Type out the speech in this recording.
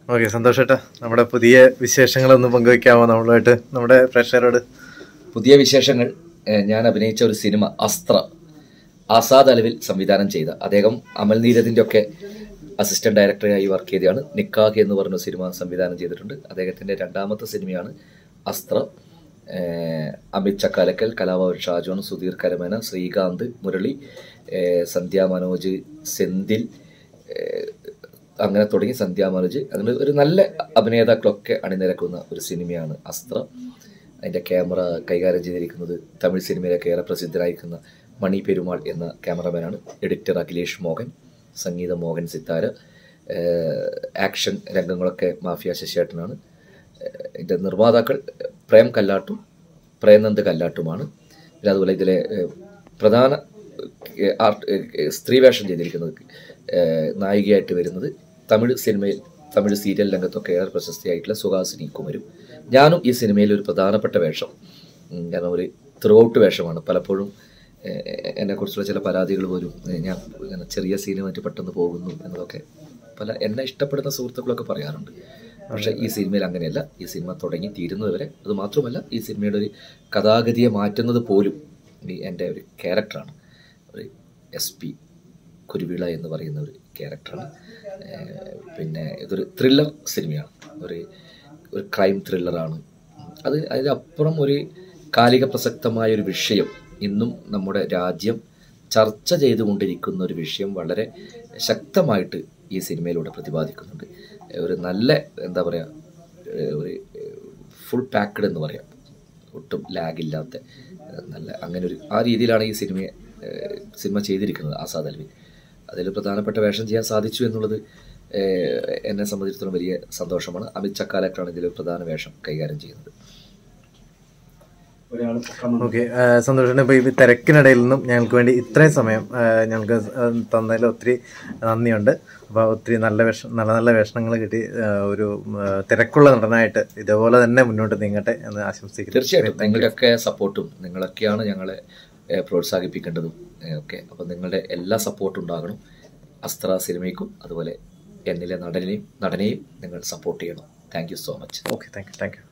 okay സന്തോഷേട്ടാ നമ്മുടെ പുതിയ വിശേഷങ്ങളൊന്ന് പങ്കുവെക്കാമോ നമ്മളുമായിട്ട് നമ്മുടെ പ്രേക്ഷകരോട് പുതിയ വിശേഷങ്ങൾ ഏഹ്, ഞാൻ അഭിനയിച്ച ഒരു സിനിമ അസ്ത്ര ആസാദ് അലവിൽ സംവിധാനം ചെയ്ത അദ്ദേഹം അമൽ നീരദിൻ്റെ ഒക്കെ അസിസ്റ്റന്റ് ഡയറക്ടറായി വർക്ക് ചെയ്തതാണ് നിക്കാഹ് എന്ന് പറഞ്ഞ സിനിമ സംവിധാനം ചെയ്തിട്ടുണ്ട് അദ്ദേഹത്തിൻ്റെ രണ്ടാമത്തെ സിനിമയാണ് അസ്ത്ര ഏഹ്, അമിത് ചക്കാലക്കൽ കലാഭവൻ ഷാജോൺ സുധീർ കരമന ശ്രീകാന്ത് മുരളി ഏഹ്, സന്ധ്യ മനോജ് സെന്തിൽ ഏഹ്, അങ്ങനെ തുടങ്ങി സന്ധ്യ മനോജ് അങ്ങനെ ഒരു നല്ല അഭിനേതാക്കളൊക്കെ അണിനിരക്കുന്ന ഒരു സിനിമയാണ് അസ്ത്ര അതിൻ്റെ ക്യാമറ കൈകാര്യം ചെയ്തിരിക്കുന്നത് തമിഴ് സിനിമയിലൊക്കെ ഏറെ പ്രസിദ്ധരായിരിക്കുന്ന മണി പെരുമാൾ എന്ന ക്യാമറമാനാണ് എഡിറ്റർ അഖിലേഷ് മോഹൻ സംഗീത മോഹൻ സിത്താര ഏഹ് ആക്ഷൻ രംഗങ്ങളൊക്കെ മാഫിയ ശശിയേട്ടനാണ് ഏഹ് ഇതിൻ്റെ നിർമ്മാതാക്കൾ പ്രേം കല്ലാട്ടും പ്രേംനന്ദ് കല്ലാട്ടുമാണ് പിന്നെ അതുപോലെ ഇതിലെ ഏഹ് പ്രധാന ഏഹ് ആർട്ട് ഏഹ് സ്ത്രീ വേഷം ചെയ്തിരിക്കുന്നത് ഏഹ് നായികയായിട്ട് വരുന്നത് തമിഴ് സിനിമയിൽ തമിഴ് സീരിയൽ രംഗത്തൊക്കെ ഏറെ പ്രശസ്തിയായിട്ടുള്ള സുഹാസിനി കുമരും ഞാനും ഈ സിനിമയിൽ ഒരു പ്രധാനപ്പെട്ട വേഷം ഉം, കാരണം ഒരു ത്രൂ ഔട്ട് വേഷമാണ് പലപ്പോഴും ഏഹ്, എന്നെക്കുറിച്ചുള്ള ചില പരാതികൾ പോലും ഏഹ്, ഞാൻ ഇങ്ങനെ ചെറിയ സീന് മറ്റു പെട്ടെന്ന് പോകുന്നു എന്നതൊക്കെ പല എന്നെ ഇഷ്ടപ്പെടുന്ന സുഹൃത്തുക്കളൊക്കെ പറയാറുണ്ട് പക്ഷേ ഈ സിനിമയിൽ അങ്ങനെയല്ല ഈ സിനിമ തുടങ്ങി തീരുന്നത് വരെ അത് മാത്രമല്ല ഈ സിനിമയുടെ ഒരു കഥാഗതിയെ മാറ്റുന്നത് പോലും ഈ എൻ്റെ ഒരു ക്യാരക്ടറാണ് ഒരു എസ് പി കുരുവിള എന്ന് പറയുന്ന ഒരു ക്യാരക്ടറാണ് ഏഹ് പിന്നെ ഇതൊരു ത്രില്ലർ സിനിമയാണ് ഒരു ഒരു ക്രൈം ത്രില്ലറാണ് അത് അതിനപ്പുറം ഒരു കാലിക പ്രസക്തമായ ഒരു വിഷയം ഇന്നും നമ്മുടെ രാജ്യം ചർച്ച ചെയ്തുകൊണ്ടിരിക്കുന്ന ഒരു വിഷയം വളരെ ശക്തമായിട്ട് ഈ സിനിമയിലൂടെ പ്രതിപാദിക്കുന്നുണ്ട് ഒരു നല്ല എന്താ പറയുക ഒരു ഫുൾ പാക്ക്ഡ് എന്ന് പറയാം ഒട്ടും ലാഗില്ലാത്ത ഏഹ് നല്ല അങ്ങനെ ഒരു ആ രീതിയിലാണ് ഈ സിനിമയെ ഏഹ് സിനിമ ചെയ്തിരിക്കുന്നത് ആസാദ് അൽവി അതിൽ പ്രധാനപ്പെട്ട വേഷം ചെയ്യാൻ സാധിച്ചു എന്നുള്ളത് ഏഹ് എന്നെ സംബന്ധിച്ചിടത്തോളം വലിയ സന്തോഷമാണ് അമിത് ചക്കാലക്കാണ് ഇതിൽ പ്രധാന വേഷം കൈകാര്യം ചെയ്യുന്നത് ഓക്കെ സന്തോഷം ഇപ്പോൾ ഈ തിരക്കിനിടയിൽ നിന്നും ഞങ്ങൾക്ക് വേണ്ടി ഇത്രയും സമയം ആ, ഞങ്ങൾക്ക് തന്നതിൽ ഒത്തിരി നന്ദിയുണ്ട് അപ്പോൾ ഒത്തിരി നല്ല വേഷം നല്ല നല്ല വേഷങ്ങൾ കിട്ടി ആ, ഒരു ആ, തിരക്കുള്ള നടനായിട്ട് ഇതേപോലെ തന്നെ മുന്നോട്ട് നീങ്ങട്ടെ എന്ന് ആശംസിക്കുന്നു തീർച്ചയായിട്ടും നിങ്ങളുടെയൊക്കെ സപ്പോർട്ടും നിങ്ങളൊക്കെയാണ് ഞങ്ങളെ ഏഹ് പ്രോത്സാഹിപ്പിക്കേണ്ടതും ഏഹ് ഒക്കെ അപ്പം നിങ്ങളുടെ എല്ലാ സപ്പോർട്ടും ഉണ്ടാകണം അസ്ത്ര സിനിമയ്ക്കും അതുപോലെ എന്നിലെ നടനെയും നടനെയും നിങ്ങൾ സപ്പോർട്ട് ചെയ്യണം thank you so much okay thank you thank U